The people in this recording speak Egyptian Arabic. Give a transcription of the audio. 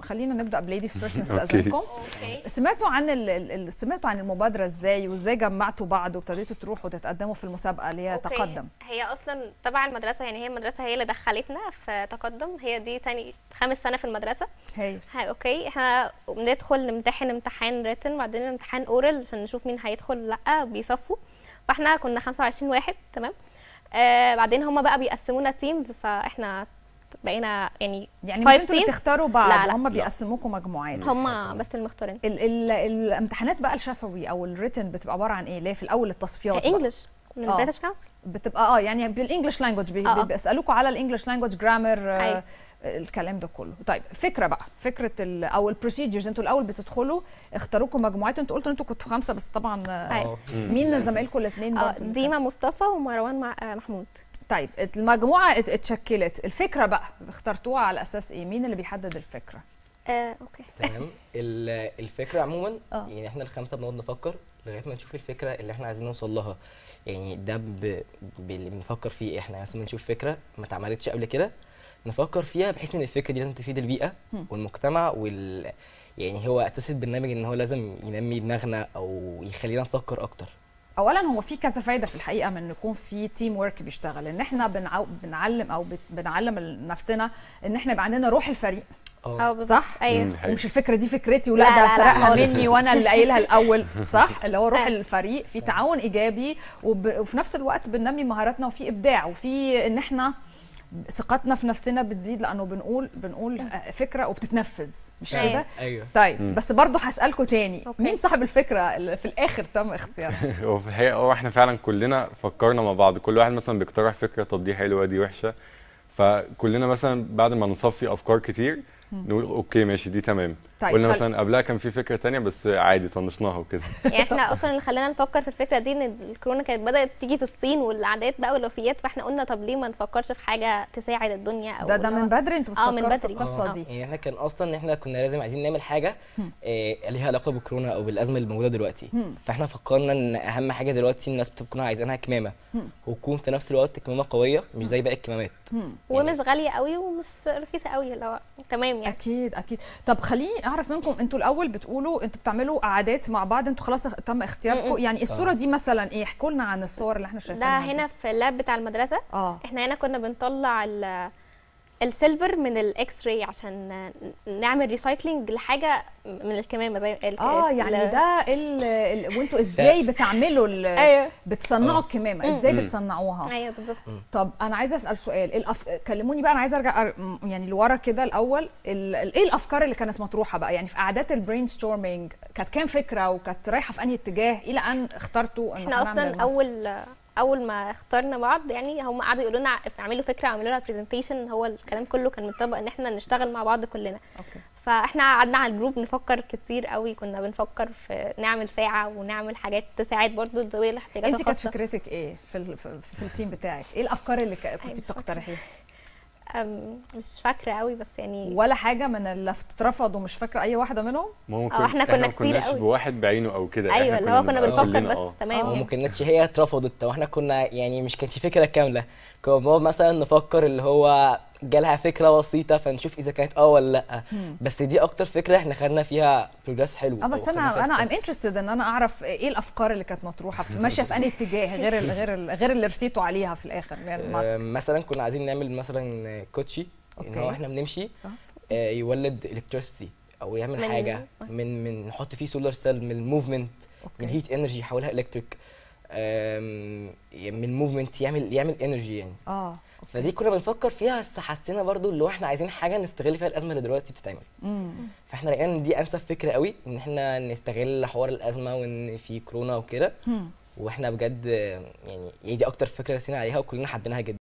خلينا نبدا بليديز فيرست أوكي. نستاذنكم اوكي سمعتوا عن ال... ال- ال- سمعتوا عن المبادره ازاي وازاي جمعتوا بعض وابتديتوا تروحوا تتقدموا في المسابقه اللي هي أوكي. تقدم هي اصلا تبع المدرسه يعني هي المدرسه هي اللي دخلتنا في تقدم هي دي تاني خامس سنه في المدرسه هي ها اوكي احنا بندخل نمتحن امتحان ريتن بعدين امتحان اورال عشان نشوف مين هيدخل لا بيصفوا فاحنا كنا 25 واحد تمام آه بعدين هما بقى بيقسمونا تيمز فاحنا بقينا يعني يعني Five مش انتوا اللي teams؟ تختاروا بعض لا، لا. هم بيقسموكم مجموعات هما بس المختارين ال ال الامتحانات بقى الشفوي او الريتن بتبقى عباره عن ايه؟ ليه في الاول التصفيات بقى. انجلش من آه. البريتش كونسل بتبقى اه يعني بالانجلش لانجوج بي آه، آه. بيسالوكوا على الانجلش لانجوج جرامر أيوة. الكلام ده كله طيب فكره بقى فكره ال او البروسيجرز انتوا الاول بتدخلوا اختاروكوا مجموعات انتوا قلتوا انتوا كنتوا خمسه بس طبعا آه، أيوة. مين زمايلكم الاثنين اه ديما مصطفى ومروان مع آه محمود طيب المجموعه ات- اتشكلت الفكره بقى اخترتوها على اساس ايه مين اللي بيحدد الفكره آه اوكي تمام ال- الفكره عموما آه. يعني احنا الخمسه بنقعد نفكر لغايه ما نشوف الفكره اللي احنا عايزين نوصل لها يعني ده ب- باللي بنفكر فيه احنا مثلا بنشوف فكره ما اتعملتش قبل كده نفكر فيها بحيث ان الفكره دي لازم تفيد البيئه هم. والمجتمع وال يعني هو اساس البرنامج ان هو لازم ينمي دماغنا او يخلينا نفكر اكتر اولا هو في كذا فايده في الحقيقه من ان يكون في تيم ورك بيشتغل ان احنا بنعو... بنعلم او بت... بنعلم نفسنا ان احنا يبقى عندنا روح الفريق اه بالظبط. صح؟ ايوه مم. حقيقي. ومش الفكره دي فكرتي ولا لا، ده لا، لا، سرقها خالص. مني وانا اللي قايلها الاول صح اللي هو روح أيوة. الفريق في تعاون ايجابي وب... وفي نفس الوقت بننمي مهاراتنا وفي ابداع وفي ان احنا ثقتنا في نفسنا بتزيد لانه بنقول بنقول فكره وبتتنفذ مش أيوة. كده ايوه طيب مم. بس برضه هسالكم تاني أوكي. مين صاحب الفكره اللي في الاخر تم اختيارها هو في الحقيقه هو احنا فعلا كلنا فكرنا مع بعض كل واحد مثلا بيقترح فكره طب دي حلوه دي وحشه فكلنا مثلا بعد ما نصفي افكار كتير نقول اوكي ماشي دي تمام طيب قلنا خل- مثلا قبلها كان في فكره تانية بس عادي طنشناها وكده يعني احنا اصلا اللي خلانا نفكر في الفكره دي ان الكورونا كانت بدات تيجي في الصين والعادات بقى والوفيات فاحنا قلنا طب ليه ما نفكرش في حاجه تساعد الدنيا او ده ده اللي هو- من بدري انتوا آه، من بتفكروا في بدري. القصه آه. دي يعني احنا كان اصلا ان احنا كنا لازم عايزين نعمل حاجه آه ليها علاقه بالكورونا او بالازمه اللي موجوده دلوقتي هم. فاحنا فكرنا ان اهم حاجه دلوقتي الناس بتكون عايزينها كمامه هم. وتكون في نفس الوقت كمامه قويه مش زي باقي الكمامات هم. ومش غاليه قوي ومش رخيصه قوي اللي هو تمام يعني اكيد اكيد طب خليني اعرف منكم انتوا الاول بتقولوا انتوا بتعملوا قعدات مع بعض انتوا خلاص اخ- تم اختياركم م-م. يعني الصوره دي مثلا ايه احكوا لنا عن الصور اللي احنا ده شايفينها هنا في اللاب بتاع المدرسه اه احنا هنا كنا بنطلع ال السيلفر من الاكس راي عشان نعمل ريسايكلينج لحاجه من الكمامه زي ال- اه ال- يعني ده ال ال وانتوا ازاي بتعملوا ال ايوه بتصنعوا آه. الكمامه ازاي مم. بتصنعوها ايوه بالظبط طب انا عايزه اسال سؤال الأف... كلموني بقى انا عايزه ارجع أر- م- يعني لورا كده الاول ال... ال- ايه الافكار اللي كانت مطروحه بقى يعني في قعدات البرين ستورمينج كانت كام فكره وكانت رايحه في انهي اتجاه الى ان اخترتوا انه احنا هنعمل اصلا المسرح؟ اول اول ما اخترنا بعض يعني هم قعدوا يقولوا لنا اعملوا فكره اعملوا لها برزنتيشن هو الكلام كله كان متطبق ان احنا نشتغل مع بعض كلنا اوكي فاحنا قعدنا على الجروب نفكر كتير قوي كنا بنفكر في نعمل ساعه ونعمل حاجات تساعد برضو ذوي الاحتياجات انت كانت الخاصه فكرتك ايه في ال... في, في التيم بتاعك ايه الافكار اللي ك... كنت مش فاكرة. بتقترحيها أم، مش فاكره قوي بس يعني ولا حاجه من اللي اترفضوا مش فاكره اي واحده منهم ما هو آه، إحنا كنا ما كتير كناش قوي. بواحد بعينه او كده ايوه إحنا اللي هو كنا بنبقى بنفكر كلنا، بس آه. تمام وما كانتش هي اترفضت واحنا كنا يعني مش كانتش فكره كامله كنا بنقعد مثلا نفكر اللي هو جالها فكره بسيطه فنشوف اذا كانت اه ولا لا بس دي اكتر فكره احنا خدنا فيها بروجرس حلو اه بس أو خدنا انا فيها انا step. ام انترستد ان انا اعرف ايه الافكار اللي كانت مطروحه في ماشيه في انهي اتجاه غير ال غير ال غير اللي رسيتوا عليها في الاخر يعني آه، الماسك مثلا كنا عايزين نعمل مثلا كوتشي ان أوكي. هو احنا بنمشي آه. آه، يولد الكتريستي او يعمل من- حاجه من من نحط فيه سولار سيل من الموفمنت من اوكي هيت انرجي يحولها الكتريك من موفمنت يعمل يعمل انرجي يعني اه فدي كنا بنفكر فيها بس حسينا برضو اللي هو احنا عايزين حاجه نستغل فيها الازمه اللي دلوقتي بتتعمل امم فاحنا لقينا ان دي انسب فكره قوي ان احنا نستغل حوار الازمه وان في كورونا وكده مم. واحنا بجد آه، يعني هي دي اكتر فكره رسينا عليها وكلنا حبيناها جدا